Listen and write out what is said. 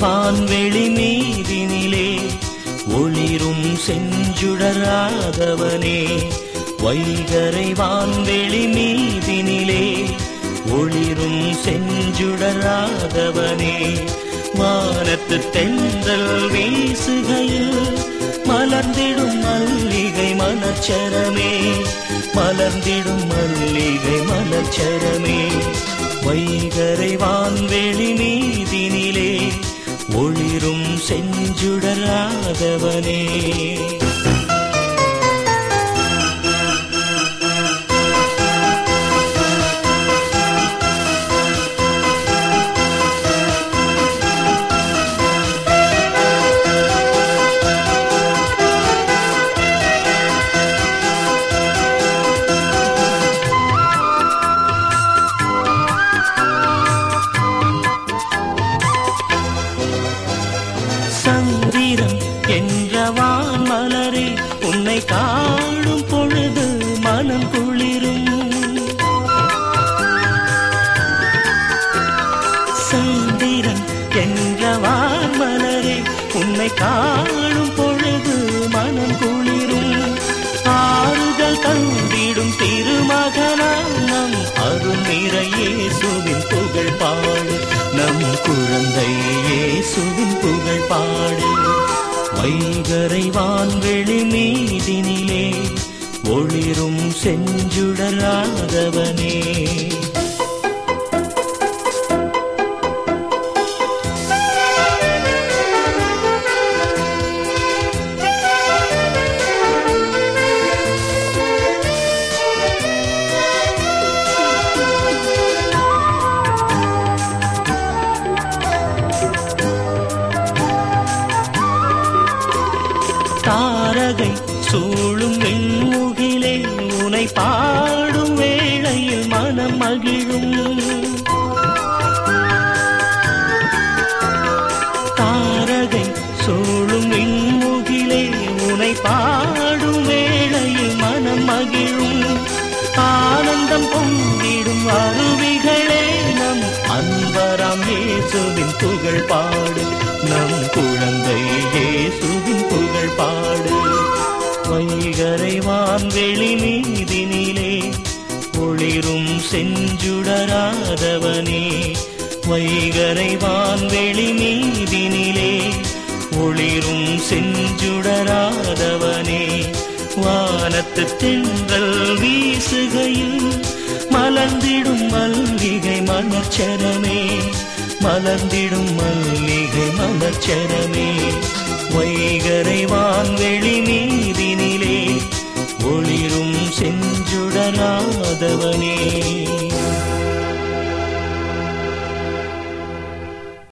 வான்வெளி மீதினிலே ஒளிரும் செஞ்சுடராதவனே வைகரை வான்வெளி மீதினிலே ஒளிரும் செஞ்சுடராதவனே வானத்து தென்றல் வீசுகையில் மலர்ந்திடும் மல்லிகை மலர்ச்சரமே மலர்ந்திடும் மல்லிகை மலர்ச்சரமே வைகரை வான்வெளி மீதினிலே ஒளிரும் செஞ்சுடராதவனே சந்திரன் என்ற வான்மலரே உன்னை காணும் பொழுது மனம் குளிரும் சந்திரன் என்ற வான்மலரே உன்னை காணும் பொழுது மனம் குளிரும் ஆறுதல் தந்திடும் திருமகனாம் நம் அருள் இயேசுவின் புகழ் பாடு நம் குழந்தை இயேசுவின் புகழ் பாடு வைகரை வான்வெளி மீதினிலே ஒளிரும் செஞ்சுடராதவனே தாரகை சூழும் வெண்முகிலே உனை பாடும் வேளையில் மனம் மகிழும் தாரகை சூழும் வெண்முகிலே உனை பாடும் வேளையில் மனம் மகிழும் ஆனந்தம் பொங்கிடும் அருவிகளே நம் அன்பராம் இயேசுவின் புகழ் பாடு நம் குழந்தை இயேசுவின் புகழ் பாடு வைகரை வான்வெளி மீதினிலே ஒளிரும் செஞ்சுடராதவனே வைகரை வான்வெளி மீதினிலே ஒளிரும் செஞ்சுடராதவனே வானத்து தென்றல் வீசுகையில் மலர்ந்திடும் மல்லிகை மலர்ச்சரமே மலர்ந்திடும் மல்லிகை மலர்ச்சரமே வைகரை வான்வெளி மீதினிலே ஒளிரும் செஞ்சுடராதவனே